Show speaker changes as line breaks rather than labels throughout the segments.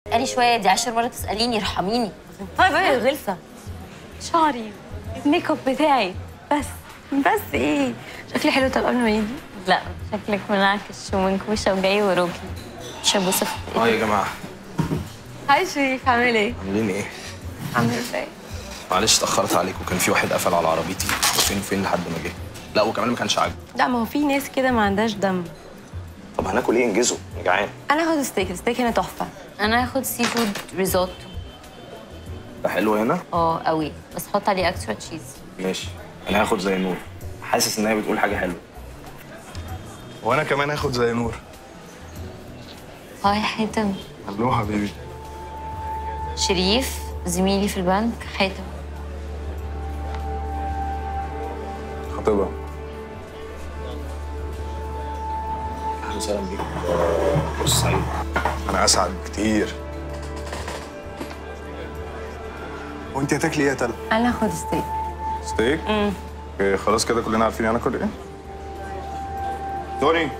بقالي شويه دي عشر مرة تساليني ارحميني
طيب ايه غلسه شعري الميك اب بتاعي بس بس ايه شكلي حلو طب قبل ما يجي
لا شكلك منعكش ومنكوشه وجاي وراكي مش هبوس في
اه يا جماعه
هاي شريف عامل ايه؟
عاملين ايه؟
عامل ازاي؟
معلش اتاخرت عليكم كان في واحد قفل على عربيتي وفين فين لحد ما جه لا وكمان ما كانش عاجبه
لا ما هو في ناس كده ما عندهاش دم
طب هناكل ايه انجزوا انا جعان
انا هاخد ستيك الستيك هنا تحفه
انا هاخد سي فود ريزوتو
ده حلو هنا
اه قوي بس حط عليه اكسترا تشيز
ماشي انا هاخد زي نور حاسس ان هي بتقول حاجه حلوه
وانا كمان هاخد زي نور
هاي حاتم
الو حبيبي
شريف زميلي في البنك حاتم
خطيبها
اهلا وسهلا بيك بص سعيد
انا اسعد كتير وانت هتاكلي ايه يا تلا؟
انا هاخد ستيك
ستيك؟ اوكي خلاص كده كلنا عارفين هناكل ايه؟ توني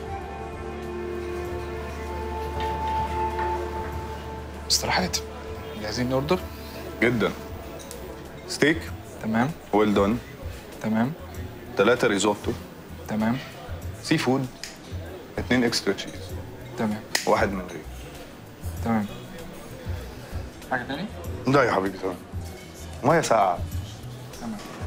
مستر حاتم جاهزين نوردر؟
جدا ستيك
تمام
ويل دون
تمام
ثلاثة ريزوتو
تمام
سي فود اتنين اكسترا تشيز
تمام
واحد من غير
تمام حاجة تاني؟
لا يا حبيبي تمام ميه ساقعة
تمام